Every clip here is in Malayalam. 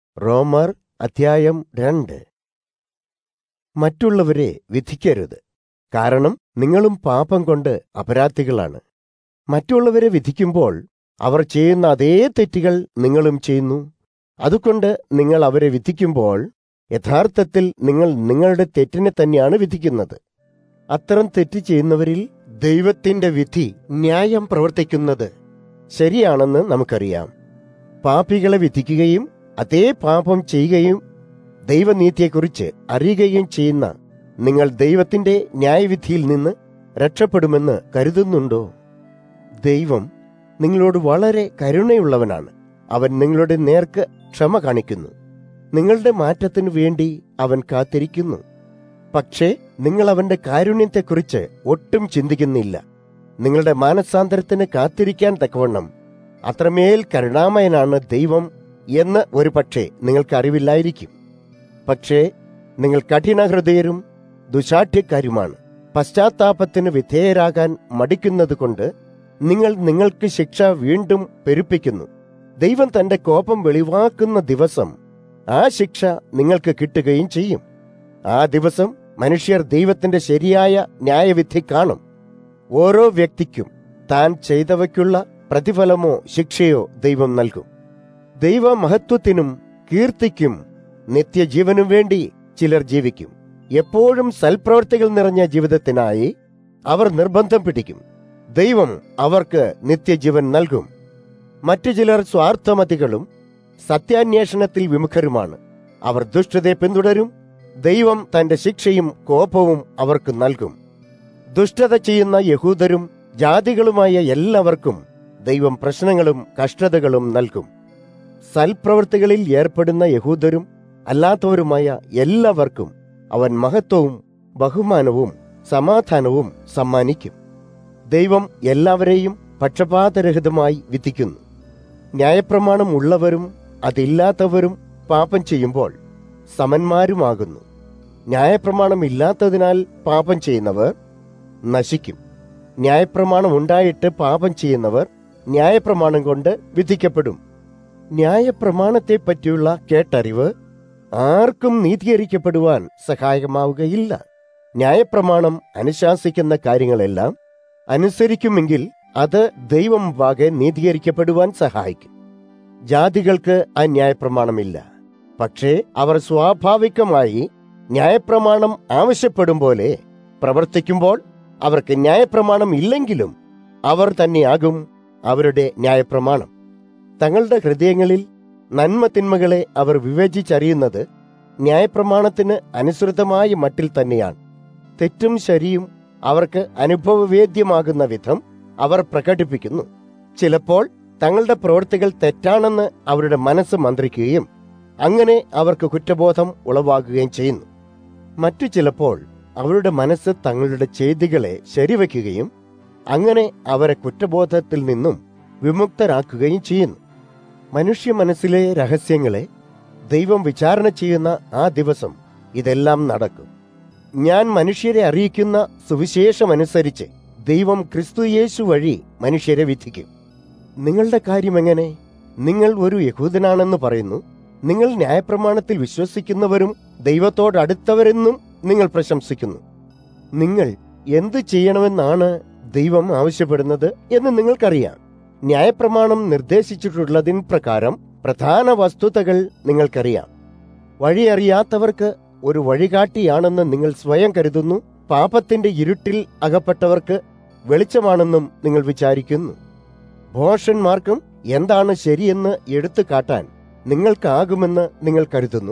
റോമർ അധ്യായം രണ്ട് മറ്റുള്ളവരെ വിധിക്കരുത് കാരണം നിങ്ങളും പാപം കൊണ്ട് അപരാധികളാണ് മറ്റുള്ളവരെ വിധിക്കുമ്പോൾ അവർ ചെയ്യുന്ന അതേ തെറ്റുകൾ നിങ്ങളും ചെയ്യുന്നു അതുകൊണ്ട് നിങ്ങൾ അവരെ വിധിക്കുമ്പോൾ യഥാർത്ഥത്തിൽ നിങ്ങൾ നിങ്ങളുടെ തെറ്റിനെ തന്നെയാണ് വിധിക്കുന്നത് അത്തരം തെറ്റ് ചെയ്യുന്നവരിൽ ദൈവത്തിന്റെ വിധി ന്യായം പ്രവർത്തിക്കുന്നത് ശരിയാണെന്ന് നമുക്കറിയാം പാപികളെ വിധിക്കുകയും അതേ പാപം ചെയ്യുകയും ദൈവനീതിയെക്കുറിച്ച് അറിയുകയും ചെയ്യുന്ന നിങ്ങൾ ദൈവത്തിന്റെ ന്യായവിധിയിൽ നിന്ന് രക്ഷപ്പെടുമെന്ന് കരുതുന്നുണ്ടോ ദൈവം നിങ്ങളോട് വളരെ കരുണയുള്ളവനാണ് അവൻ നിങ്ങളുടെ നേർക്ക് ക്ഷമ കാണിക്കുന്നു നിങ്ങളുടെ മാറ്റത്തിനു വേണ്ടി അവൻ കാത്തിരിക്കുന്നു പക്ഷേ നിങ്ങൾ അവന്റെ കാരുണ്യത്തെക്കുറിച്ച് ഒട്ടും ചിന്തിക്കുന്നില്ല നിങ്ങളുടെ മാനസാന്തരത്തിന് കാത്തിരിക്കാൻ തക്കവണ്ണം അത്രമേൽ കരുണാമയനാണ് ദൈവം എന്ന് ഒരു പക്ഷേ നിങ്ങൾക്ക് അറിവില്ലായിരിക്കും പക്ഷേ നിങ്ങൾ കഠിനഹൃദയരും ദുശാഠ്യക്കാരുമാണ് പശ്ചാത്താപത്തിന് വിധേയരാകാൻ മടിക്കുന്നതുകൊണ്ട് നിങ്ങൾ നിങ്ങൾക്ക് ശിക്ഷ വീണ്ടും പെരുപ്പിക്കുന്നു ദൈവം തന്റെ കോപം വെളിവാക്കുന്ന ദിവസം ആ ശിക്ഷ നിങ്ങൾക്ക് കിട്ടുകയും ചെയ്യും ആ ദിവസം മനുഷ്യർ ദൈവത്തിന്റെ ശരിയായ ന്യായവിധി കാണും ഓരോ വ്യക്തിക്കും താൻ ചെയ്തവയ്ക്കുള്ള പ്രതിഫലമോ ശിക്ഷയോ ദൈവം നൽകും ദൈവമഹത്വത്തിനും കീർത്തിക്കും നിത്യജീവനും വേണ്ടി ചിലർ ജീവിക്കും എപ്പോഴും സൽപ്രവർത്തികൾ നിറഞ്ഞ ജീവിതത്തിനായി അവർ നിർബന്ധം പിടിക്കും ദൈവം അവർക്ക് നിത്യജീവൻ നൽകും മറ്റു ചിലർ സ്വാർത്ഥമതികളും സത്യാന്വേഷണത്തിൽ വിമുഖരുമാണ് അവർ ദുഷ്ടതയെ പിന്തുടരും ദൈവം തന്റെ ശിക്ഷയും കോപവും അവർക്ക് നൽകും ദുഷ്ടത ചെയ്യുന്ന യഹൂദരും ജാതികളുമായ എല്ലാവർക്കും ദൈവം പ്രശ്നങ്ങളും കഷ്ടതകളും നൽകും സൽപ്രവൃത്തികളിൽ ഏർപ്പെടുന്ന യഹൂദരും അല്ലാത്തവരുമായ എല്ലാവർക്കും അവൻ മഹത്വവും ബഹുമാനവും സമാധാനവും സമ്മാനിക്കും ദൈവം എല്ലാവരെയും പക്ഷപാതരഹിതമായി വിധിക്കുന്നു ന്യായപ്രമാണം ഉള്ളവരും അതില്ലാത്തവരും പാപം ചെയ്യുമ്പോൾ സമന്മാരുമാകുന്നു ന്യായപ്രമാണം ഇല്ലാത്തതിനാൽ പാപം ചെയ്യുന്നവർ നശിക്കും ന്യായപ്രമാണം ഉണ്ടായിട്ട് പാപം ചെയ്യുന്നവർ ന്യായപ്രമാണം കൊണ്ട് വിധിക്കപ്പെടും ന്യായപ്രമാണത്തെ പറ്റിയുള്ള കേട്ടറിവ് ആർക്കും നീതീകരിക്കപ്പെടുവാൻ സഹായകമാവുകയില്ല ന്യായപ്രമാണം അനുശാസിക്കുന്ന കാര്യങ്ങളെല്ലാം അനുസരിക്കുമെങ്കിൽ അത് ദൈവം വാകെ നീതീകരിക്കപ്പെടുവാൻ സഹായിക്കും ജാതികൾക്ക് ആ ന്യായപ്രമാണമില്ല പക്ഷേ അവർ സ്വാഭാവികമായി ന്യായപ്രമാണം ആവശ്യപ്പെടും പോലെ പ്രവർത്തിക്കുമ്പോൾ അവർക്ക് ന്യായപ്രമാണം ഇല്ലെങ്കിലും അവർ തന്നെയാകും അവരുടെ ന്യായപ്രമാണം തങ്ങളുടെ ഹൃദയങ്ങളിൽ നന്മ തിന്മകളെ അവർ വിവേചിച്ചറിയുന്നത് ന്യായപ്രമാണത്തിന് അനുസൃതമായ മട്ടിൽ തന്നെയാണ് തെറ്റും ശരിയും അവർക്ക് അനുഭവവേദ്യമാകുന്ന വിധം അവർ പ്രകടിപ്പിക്കുന്നു ചിലപ്പോൾ തങ്ങളുടെ പ്രവൃത്തികൾ തെറ്റാണെന്ന് അവരുടെ മനസ്സ് മന്ത്രിക്കുകയും അങ്ങനെ അവർക്ക് കുറ്റബോധം ഉളവാകുകയും ചെയ്യുന്നു മറ്റു ചിലപ്പോൾ അവരുടെ മനസ്സ് തങ്ങളുടെ ചെയ്തികളെ ശരിവയ്ക്കുകയും അങ്ങനെ അവരെ കുറ്റബോധത്തിൽ നിന്നും വിമുക്തരാക്കുകയും ചെയ്യുന്നു മനുഷ്യ മനസ്സിലെ രഹസ്യങ്ങളെ ദൈവം വിചാരണ ചെയ്യുന്ന ആ ദിവസം ഇതെല്ലാം നടക്കും ഞാൻ മനുഷ്യരെ അറിയിക്കുന്ന സുവിശേഷമനുസരിച്ച് ദൈവം ക്രിസ്തുയേശു വഴി മനുഷ്യരെ വിധിക്കും നിങ്ങളുടെ കാര്യം എങ്ങനെ നിങ്ങൾ ഒരു യഹൂദനാണെന്ന് പറയുന്നു നിങ്ങൾ ന്യായപ്രമാണത്തിൽ വിശ്വസിക്കുന്നവരും ദൈവത്തോടടുത്തവരെന്നും നിങ്ങൾ പ്രശംസിക്കുന്നു നിങ്ങൾ എന്ത് ചെയ്യണമെന്നാണ് ദൈവം ആവശ്യപ്പെടുന്നത് എന്ന് നിങ്ങൾക്കറിയാം ന്യായപ്രമാണം നിർദ്ദേശിച്ചിട്ടുള്ളതിൻ പ്രകാരം പ്രധാന വസ്തുതകൾ നിങ്ങൾക്കറിയാം വഴിയറിയാത്തവർക്ക് ഒരു വഴികാട്ടിയാണെന്ന് നിങ്ങൾ സ്വയം കരുതുന്നു പാപത്തിന്റെ ഇരുട്ടിൽ അകപ്പെട്ടവർക്ക് വെളിച്ചമാണെന്നും നിങ്ങൾ വിചാരിക്കുന്നു ഭോഷന്മാർക്കും എന്താണ് ശരിയെന്ന് എടുത്തു കാട്ടാൻ നിങ്ങൾക്കാകുമെന്ന് നിങ്ങൾ കരുതുന്നു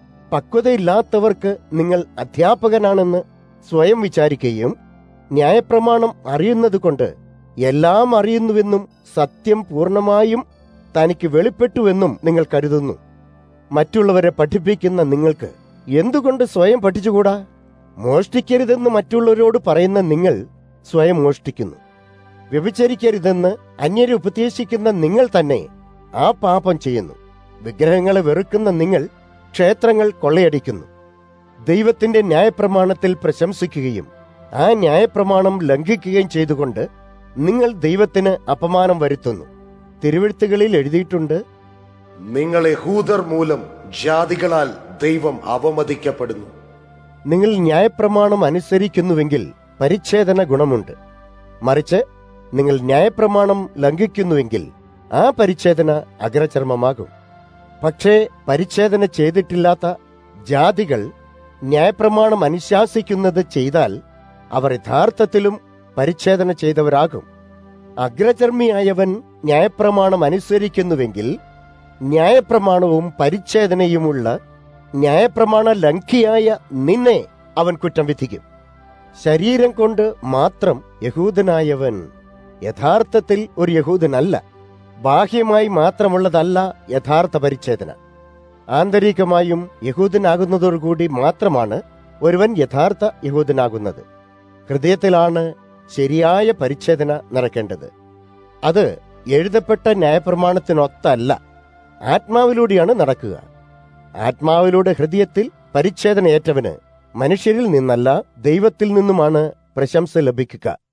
പക്വതയില്ലാത്തവർക്ക് നിങ്ങൾ അധ്യാപകനാണെന്ന് സ്വയം വിചാരിക്കുകയും ന്യായപ്രമാണം അറിയുന്നതുകൊണ്ട് എല്ലാം അറിയുന്നുവെന്നും സത്യം പൂർണ്ണമായും തനിക്ക് വെളിപ്പെട്ടുവെന്നും നിങ്ങൾ കരുതുന്നു മറ്റുള്ളവരെ പഠിപ്പിക്കുന്ന നിങ്ങൾക്ക് എന്തുകൊണ്ട് സ്വയം പഠിച്ചുകൂടാ മോഷ്ടിക്കരുതെന്ന് മറ്റുള്ളവരോട് പറയുന്ന നിങ്ങൾ സ്വയം മോഷ്ടിക്കുന്നു വ്യഭിചരിക്കരുതെന്ന് അന്യരെ ഉപദേശിക്കുന്ന നിങ്ങൾ തന്നെ ആ പാപം ചെയ്യുന്നു വിഗ്രഹങ്ങളെ വെറുക്കുന്ന നിങ്ങൾ ക്ഷേത്രങ്ങൾ കൊള്ളയടിക്കുന്നു ദൈവത്തിന്റെ ന്യായപ്രമാണത്തിൽ പ്രശംസിക്കുകയും ആ ന്യായപ്രമാണം ലംഘിക്കുകയും ചെയ്തുകൊണ്ട് നിങ്ങൾ ദൈവത്തിന് അപമാനം വരുത്തുന്നു തിരുവഴുത്തുകളിൽ എഴുതിയിട്ടുണ്ട് നിങ്ങൾ യഹൂദർ മൂലം ജാതികളാൽ ദൈവം അവമതിക്കപ്പെടുന്നു നിങ്ങൾ ന്യായപ്രമാണം അനുസരിക്കുന്നുവെങ്കിൽ പരിച്ഛേദന ഗുണമുണ്ട് മറിച്ച് നിങ്ങൾ ന്യായപ്രമാണം ലംഘിക്കുന്നുവെങ്കിൽ ആ പരിച്ഛേദന അഗ്രചർമ്മമാകും പക്ഷേ പരിച്ഛേദന ചെയ്തിട്ടില്ലാത്ത ജാതികൾ ന്യായപ്രമാണം അനുശാസിക്കുന്നത് ചെയ്താൽ അവർ യഥാർത്ഥത്തിലും പരിച്ഛേദന ചെയ്തവരാകും അഗ്രചർമ്മിയായവൻ ന്യായപ്രമാണം അനുസരിക്കുന്നുവെങ്കിൽ ന്യായപ്രമാണവും പരിച്ഛേദനയുമുള്ള ന്യായപ്രമാണ ലംഘിയായ നിന്നെ അവൻ കുറ്റം വിധിക്കും ശരീരം കൊണ്ട് മാത്രം യഹൂദനായവൻ യഥാർത്ഥത്തിൽ ഒരു യഹൂദനല്ല ബാഹ്യമായി മാത്രമുള്ളതല്ല യഥാർത്ഥ പരിച്ഛേദന ആന്തരികമായും യഹൂദനാകുന്നതോടുകൂടി മാത്രമാണ് ഒരുവൻ യഥാർത്ഥ യഹൂദനാകുന്നത് ഹൃദയത്തിലാണ് ശരിയായ പരിച്ഛേദന നടക്കേണ്ടത് അത് എഴുതപ്പെട്ട ന്യായപ്രമാണത്തിനൊത്തല്ല ആത്മാവിലൂടെയാണ് നടക്കുക ആത്മാവിലൂടെ ഹൃദയത്തിൽ പരിച്ഛേദന ഏറ്റവന് മനുഷ്യരിൽ നിന്നല്ല ദൈവത്തിൽ നിന്നുമാണ് പ്രശംസ ലഭിക്കുക